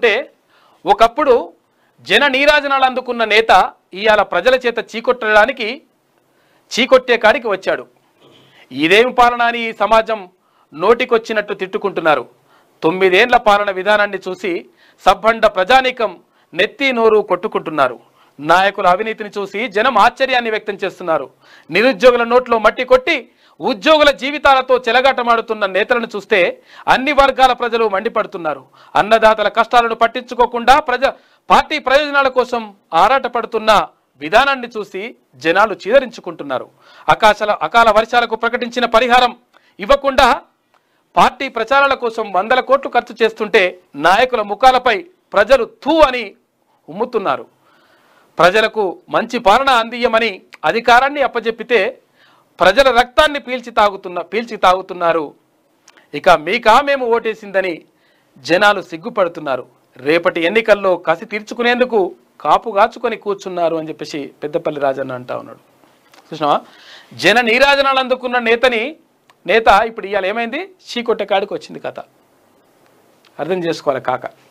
అంటే ఒకప్పుడు జన నీరాజనాలు అందుకున్న నేత ఇవాళ ప్రజల చేత చీకొట్టడానికి చీకొట్టే కాడికి వచ్చాడు ఇదేం పాలన అని ఈ సమాజం నోటికొచ్చినట్టు తిట్టుకుంటున్నారు తొమ్మిదేండ్ల పాలన విధానాన్ని చూసి సబ్బండ ప్రజానీకం నెత్తి నోరు కొట్టుకుంటున్నారు నాయకుల అవినీతిని చూసి జనం ఆశ్చర్యాన్ని వ్యక్తం చేస్తున్నారు నిరుద్యోగుల నోట్లో మట్టి కొట్టి ఉద్యోగుల జీవితాలతో చెలగాటమాడుతున్న నేతలను చూస్తే అన్ని వర్గాల ప్రజలు మండిపడుతున్నారు అన్నదాతల కష్టాలను పట్టించుకోకుండా ప్రజ పార్టీ ప్రయోజనాల కోసం ఆరాటపడుతున్న విధానాన్ని చూసి జనాలు చీదరించుకుంటున్నారు అకాశల అకాల వర్షాలకు ప్రకటించిన పరిహారం ఇవ్వకుండా పార్టీ ప్రచారాల కోసం వందల కోట్లు ఖర్చు చేస్తుంటే నాయకుల ముఖాలపై ప్రజలు థూ అని ఉమ్ముతున్నారు ప్రజలకు మంచి పాలన అందియమని అధికారాన్ని అప్పజెప్పితే ప్రజల రక్తాన్ని పీల్చి తాగుతున్న పీల్చి తాగుతున్నారు ఇక మీకా మేము ఓటేసిందని జనాలు సిగ్గుపడుతున్నారు రేపటి ఎన్నికల్లో కసి తీర్చుకునేందుకు కాపు కాచుకొని కూర్చున్నారు అని చెప్పేసి పెద్దపల్లి రాజన్న అంటా ఉన్నాడు చూసినావా జన నీరాజనాలు అందుకున్న నేతని నేత ఇప్పుడు ఇవాళ ఏమైంది చీకొట్టే కాడికి వచ్చింది కథ అర్థం చేసుకోవాలి కాక